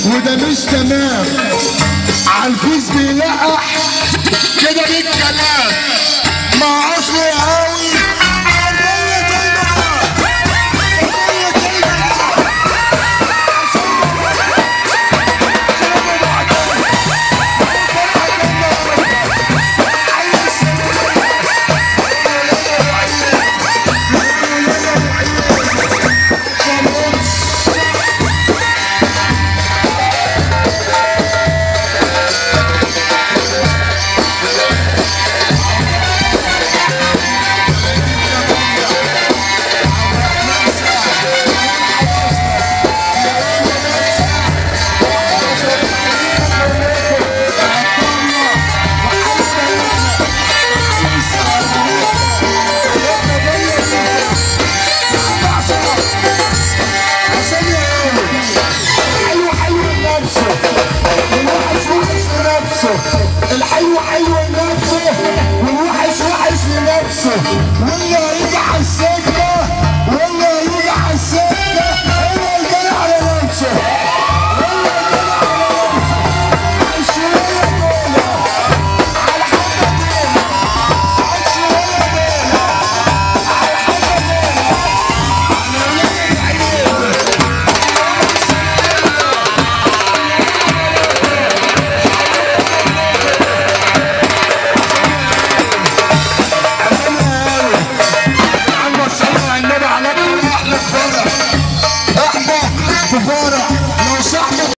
وده مش تمام عالفيس بيلقح كده بالكلام مع اصلي قوي عربية المنار عربية المنار عشان يقول الحلو حلو لنفسه والوحش وحش لنفسه الحلو حلو لنفسه والوحش وحش لنفسه واللي